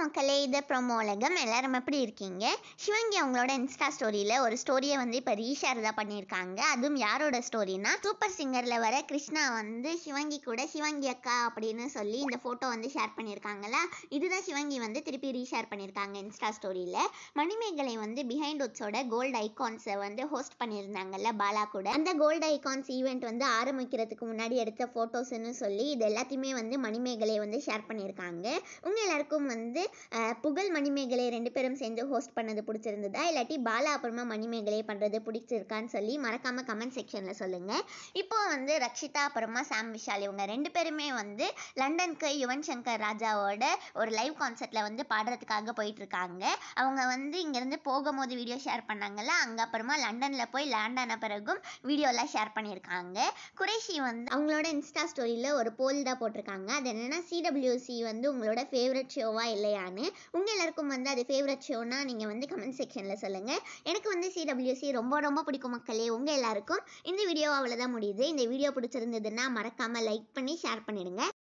மக்களே இது ப்ரோமோ உலகம் எல்லாரும் எப்படி இருக்கீங்க சிவங்கி அவங்களோட இன்ஸ்டா ஸ்டோரியில் ஒரு ஸ்டோரியை வந்து இப்போ ரீஷேர் தான் பண்ணியிருக்காங்க அதுவும் யாரோட ஸ்டோரினா சூப்பர் சிங்கரில் வர கிருஷ்ணா வந்து சிவங்கி கூட சிவங்கி அக்கா அப்படின்னு சொல்லி இந்த ஃபோட்டோ வந்து ஷேர் பண்ணியிருக்காங்களா இதுதான் சிவங்கி வந்து திருப்பி ரீஷேர் பண்ணியிருக்காங்க இன்ஸ்டா ஸ்டோரியில் மணிமேகலை வந்து பிஹைண்ட் உட்ஸோட கோல்டு ஐகான்ஸை வந்து ஹோஸ்ட் பண்ணியிருந்தாங்கல்ல பாலா கூட அந்த கோல்டு ஐகான்ஸ் ஈவெண்ட் வந்து ஆரம்பிக்கிறதுக்கு முன்னாடி எடுத்த ஃபோட்டோஸ்னு சொல்லி இது எல்லாத்தையுமே வந்து மணிமேகலை வந்து ஷேர் பண்ணியிருக்காங்க உங்கள் எல்லாருக்கும் வந்து அஹ், புகழ் மணிமேகலை ரெண்டு பேரும் சேர்ந்து ஹோஸ்ட் பண்ணது பிடிச்சிருந்ததா இல்லாட்டி பாலா அப்புறமா மணிமேகலை பண்ணுறது பிடிச்சிருக்கான்னு சொல்லி மறக்காமல் கமெண்ட் செக்ஷனில் சொல்லுங்கள் இப்போ வந்து ரக்ஷிதா அப்புறமா சாம் விஷால் இவங்க ரெண்டு பேருமே வந்து லண்டனுக்கு யுவன் சங்கர் ராஜாவோட ஒரு லைவ் கான்சர்ட்டில் வந்து பாடுறதுக்காக போயிட்டு இருக்காங்க அவங்க வந்து இங்கேருந்து போகும்போது வீடியோ ஷேர் பண்ணாங்கல்ல அங்கே அப்புறமா லண்டனில் போய் லேண்ட் ஆன பிறகும் வீடியோலாம் ஷேர் பண்ணியிருக்காங்க குரேஷி வந்து அவங்களோட இன்ஸ்டா ஸ்டோரியில் ஒரு போல் தான் போட்டிருக்காங்க அது என்னென்னா சிடபிள்யூசி வந்து உங்களோட ஃபேவரட் ஷோவா இல்லையான்னு உங்கள் எல்லாருக்கும் வந்து அது ஃபேவரட் ஷோனா நீங்கள் வந்து கமெண்ட் செக்ஷனில் சொல்லுங்கள் எனக்கு வந்து சிடபிள்யூசி ரொம்ப ரொம்ப பிடிக்கும் மக்களே உங்கள் எல்லாருக்கும் இந்த வீடியோ அவ்வளோதான் முடியுது இந்த வீடியோ பிடிச்சிருந்ததுன்னா மறக்காமல் லைக் பண்ணி ஷேர் பண்ணிடுங்க